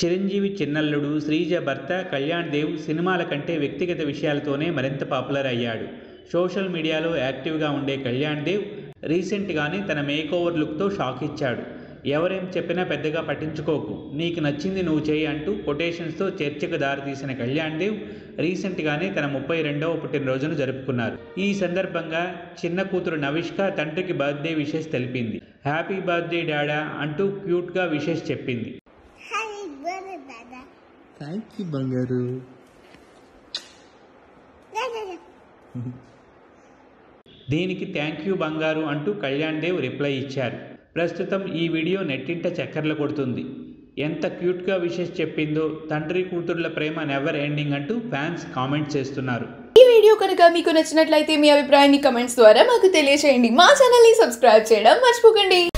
చిరంజీవి చిన్నల్లుడు శ్రీజ భర్త కళ్యాణ్ దేవ్ సినిమాల కంటే వ్యక్తిగత విషయాలతోనే మరింత పాపులర్ అయ్యాడు సోషల్ మీడియాలో యాక్టివ్గా ఉండే కళ్యాణ్ దేవ్ రీసెంట్గానే తన మేకోవర్ లుక్తో షాక్ ఇచ్చాడు ఎవరేం చెప్పినా పెద్దగా పట్టించుకోకు నీకు నచ్చింది నువ్వు చేయి అంటూ కొటేషన్స్తో చర్చకు దారితీసిన కళ్యాణ్ దేవ్ రీసెంట్గానే తన ముప్పై రెండవ పుట్టినరోజును జరుపుకున్నారు ఈ సందర్భంగా చిన్న కూతురు నవిష్క తండ్రికి బర్త్డే విషెస్ తెలిపింది హ్యాపీ బర్త్డే డాడా అంటూ క్యూట్గా విషెస్ చెప్పింది Happy birthday, Dada. Thank you బంగారు Da, da, da. దీనికి థ్యాంక్ యూ బంగారు అంటూ కళ్యాణ్ దేవ్ రిప్లై ఇచ్చారు ప్రస్తుతం ఈ వీడియో నెట్టింట చక్కర్లు కొడుతుంది ఎంత క్యూట్గా విషెస్ చెప్పిందో తండ్రి కూతుర్ల ప్రేమ నెవర్ ఎండింగ్ అంటూ ఫ్యాన్స్ కామెంట్ చేస్తున్నారు ఈ వీడియో కనుక మీకు నచ్చినట్లయితే మీ అభిప్రాయాన్ని కమెంట్స్ ద్వారా మాకు తెలియజేయండి మా ఛానల్ని సబ్స్క్రైబ్ చేయడం మర్చిపోకండి